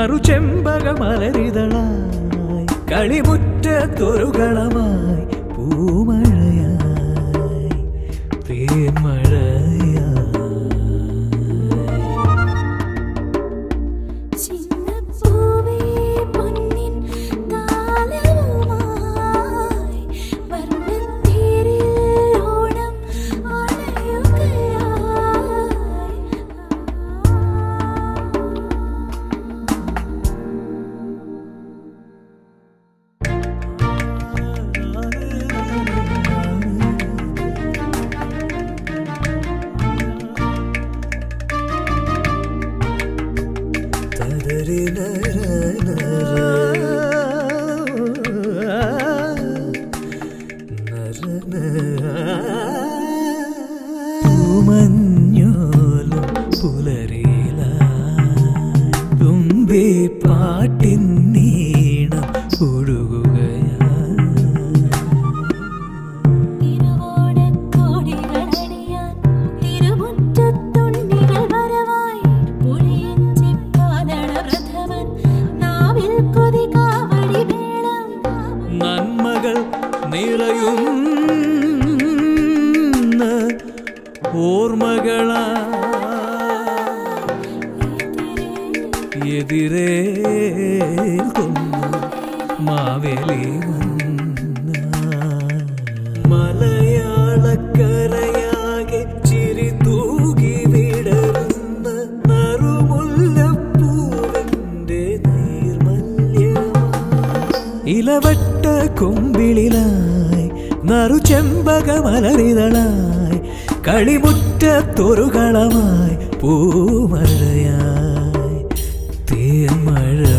നറു ചെമ്പക മലരിതളായി കളിമുറ്റത്തൊരുകളമായി പൂമഴയായി തേന്മഴയായി ചിന്നപ്പൂവേ പൊന്നിൻ താലവുമായി വർണ്ണത്തേരിൽ ഓണം അണയുകയായി പൂമഞ്ഞോലും പുലരില തുമ്പി പാട്ടിൻ നീണം ഒഴുകുകയാ തിരുവോണക്കോടികളണിയാൻ തിരുമുറ്റത്തുണ്ണികൾ വരവായി പുളിയിഞ്ചിപ്പാലട പ്രഥമൻ നാവിൽ കൊതി കാവടി വേളം നന്മകൾ നിറയുന്ന ഓർമ്മകളാ എതിരേ മാവേലി വന്ന മലയാളക്കരയാകെ ചിരി തൂകി വിടരുന്ന നറുമുല്ലപ്പൂവിന്റെ നീർമല്യമായി ഇലവട്ട കൊമ്പിളിലായി നറു ചെമ്പക മലരിതളായി കളിമുറ്റത്തൊരുകളമായി പൂമഴയായി തേന്മഴ